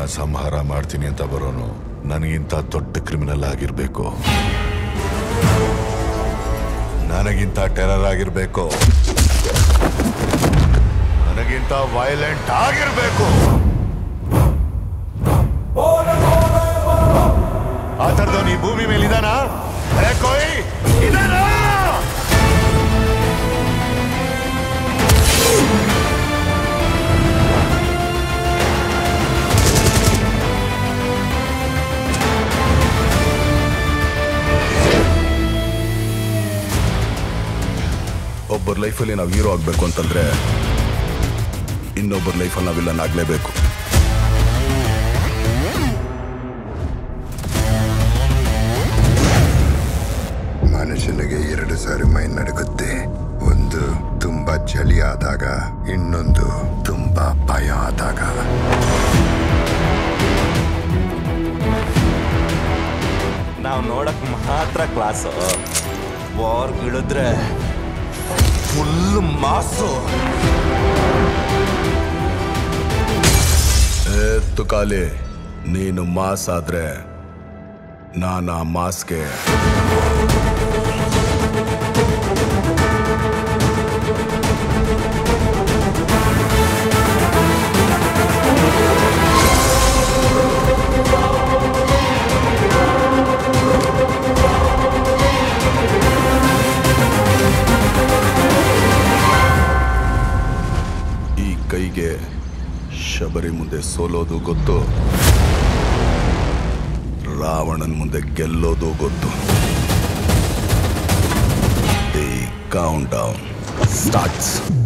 ಸಂಹಾರ ಮಾಡ್ತೀನಿ ಅಂತ ಬರೋನು ನನಗಿಂತ ದೊಡ್ಡ ಕ್ರಿಮಿನಲ್ ಆಗಿರ್ಬೇಕು ನನಗಿಂತ ಟೆರರ್ ಆಗಿರ್ಬೇಕು ನನಗಿಂತ ವೈಲೆಂಟ್ ಆಗಿರ್ಬೇಕು ಆ ಥರದವನು ಈ ಭೂಮಿ ಮೇಲೆ ಇದಾನ ಕೋಯ್ ಇದಾನ ಒಬ್ಬರ ಲೈಫಲ್ಲಿ ನಾವು ಹೀರೋ ಆಗಬೇಕು ಅಂತಂದ್ರೆ ಇನ್ನೊಬ್ಬರ ಲೈಫಲ್ಲಿ ನಾವು ವಿಲನ್ ಆಗಲೇಬೇಕು ಮನುಷ್ಯನಿಗೆ ಎರಡು ಸಾರಿ ಮೈ ನಡುಗುತ್ತೆ ಒಂದು ತುಂಬಾ ಚಳಿ ಆದಾಗ ಇನ್ನೊಂದು ತುಂಬಾ ಭಯ ಆದಾಗ ನಾವು ನೋಡಕ್ ಮಾತ್ರ ಕ್ಲಾಸು ವಾರ್ ಇಳಿದ್ರೆ ಫುಲ್ ಮಾಸು ಏ ತುಕಾಲಿ ನೀನು ಮಾಸ್ ಆದ್ರೆ ನಾನು ಆ ಮಾಸ್ಗೆ ಈ ಕೈಗೆ ಶಬರಿ ಮುಂದೆ ಸೋಲೋದು ಗೊತ್ತು ರಾವಣನ್ ಮುಂದೆ ಗೆಲ್ಲೋದು ಗೊತ್ತು ಈ ಕೌಂಟ್ ಡೌನ್ ಸ್ಟಾರ್ಟ್ಸ್